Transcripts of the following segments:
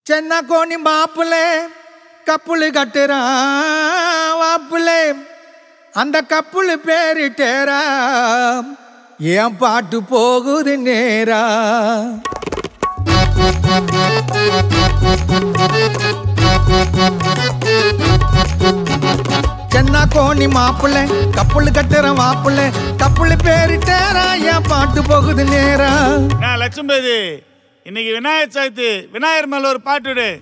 சென்ன கோணி மாப்பிள்ளை கப்புளு கட்டுறான் வாப்புலே அந்த கப்புளு பேரிட்டேரா ஏன் பாட்டு போகுது நேரா சென்ன கோணி மாப்பிள்ளை கப்புளு கட்டுற மாப்பிள்ளை கப்புளு பேரிட்டேரா ஏன் பாட்டு போகுது நேரா நான் லட்சும்பதி இன்னைக்கு விநாயகர் சதுர்த்தி விநாயகர் மேல ஒரு பாட்டு விடு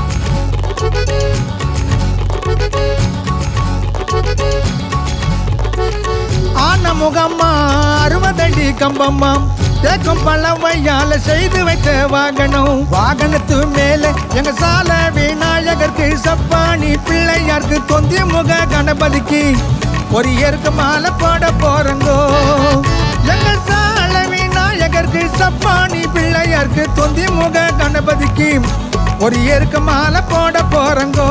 ஆன முகம்மா அறுபதடி கம்பம்மாம் தேக்கும் பழவையால செய்து வைத்த வாகனம் வாகனத்து மேல எங்க சால விநாயகருக்கு சப்பானி பிள்ளையாருக்கு தொந்தி முக கணபதிக்கு ஒரு ஏற்கு மாலை போட போறங்கோ எங்க சால விநாயகருக்கு சப்பானி பிள்ளையாருக்கு தொந்தி முக கணபதிக்கு ஒரு ஏற்கு மாலை போட போறங்கோ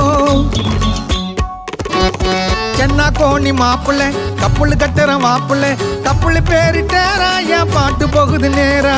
சென்னா கோணி மாப்பிள்ளை கப்புளு கட்டுற மாப்பிள்ளை கப்புளு பேரிட்டேரா என் பாட்டு போகுது நேரா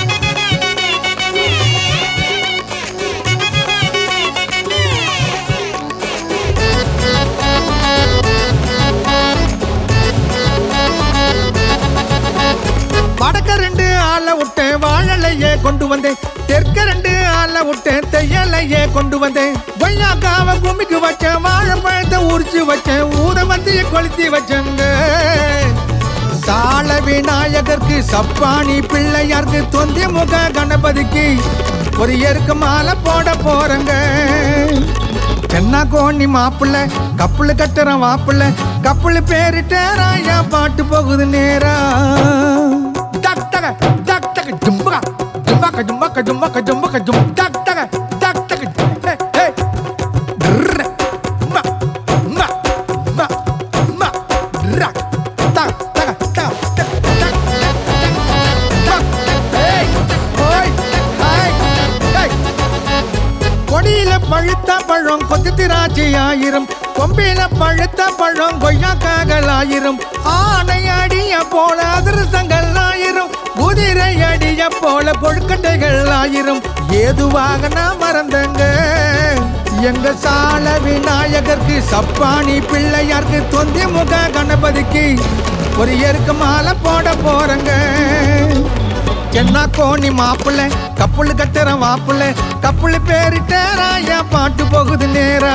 வடக்க ரெண்டு ஆளை விட்டேன் வாழலையே கொண்டு வந்தேன் தெற்க ரெண்டு ஆளை விட்டேன் தையலையே கொண்டு வந்தேன் கொய்யாக்காவ குமிக்கு வச்சேன் வாழைப்பழத்தை உரிச்சு வச்சேன் ஊதமத்திய கொளுத்தி வச்சேங்க சால விநாயகருக்கு சப்பானி பிள்ளையாருக்கு தொந்தி முக கணபதிக்கு ஒரு எருக்கு மாலை போட போறங்க சென்னா கோணி மாப்பிள்ள கப்புளு கட்டுற மாப்பிள்ள கப்புளு பேரிட்டேரா என் பாட்டு போகுது நேரா டக் டக டக் டக ஜும்பா ஜும்பாக்க ஜும்பாக்க ஜும்பாக்க ஜும்பாக்க ஜும் டக் டக டக் டக ஹே ஹே ட்ர மா மா மா மா ட்ர டக் டக டக் டக் டக் டக் ஏய் ஓய் ஹாய் ஏய் கொடியில பழுத்த பழம் கொத்து திராட்சை ஆயிரம் கொம்பில பழுத்த பழம் கொய்யாக்காகள் ஆயிரம் ஆனை அடிய போல அதிரசங்கள் ஆயிரம் குதிரை அடிய போல கொழுக்கட்டைகள் ஆயிரம் ஏதுவாக நான் மறந்தங்க எங்க சால விநாயகருக்கு சப்பானி பிள்ளையாருக்கு தொந்தி முக கணபதிக்கு ஒரு எருக்கு மாலை போட போறங்க என்ன கோணி மாப்பிள்ளை கப்புளு கட்டுற மாப்பிள்ளை கப்புளு பேரிட்டேரா என் பாட்டு போகுது நேரா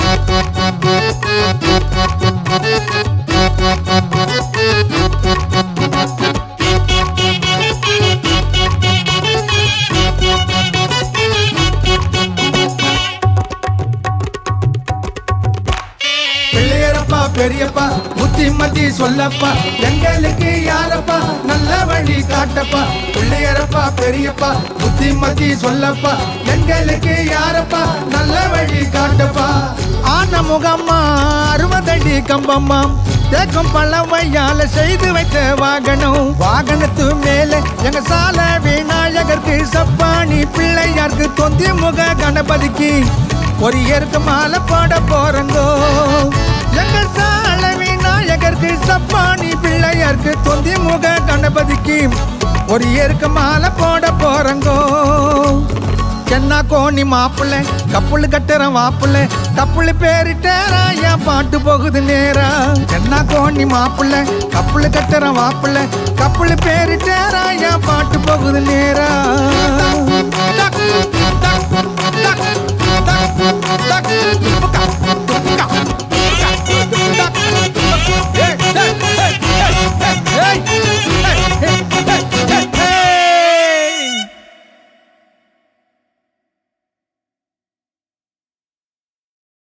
பிள்ளையரப்பா பெரியப்பா புத்தி மத்தி சொல்லப்பா எங்களுக்கு யாரப்பா நல்ல வழி காட்டப்பா பிள்ளையரப்பா பெரியப்பா புத்தி மத்தி சொல்லப்பா எங்களுக்கு யாரப்பா நல்ல வழி காட்டப்பா ஆன முகம்மா அறுபதடி கம்பம்மா தேக்கம் பழவையால செய்து வைத்த வாகனம் வாகனத்து மேல எங்க சால விநாயகருக்கு சப்பானி பிள்ளையாருக்கு தொந்தி முக கணபதிக்கு ஒரு ஏற்கு மாலை போட போறங்கோ எங்க சால விநாயகருக்கு சப்பானி பிள்ளையாருக்கு தொந்தி முக கணபதிக்கு ஒரு ஏற்கு மாலை போட போறங்கோ சென்னா கோணி மாப்பிள்ளை கப்புளு கட்டுற மாப்பிள்ளை கப்புளு பேரிட்டேரா என் பாட்டு போகுது நேரா சென்னா கோணி மாப்பிள்ளை கப்புளு கட்டுற மாப்பிள்ளை கப்புளு பேரிட்டேரா என் பாட்டு போகுது நேரா டக்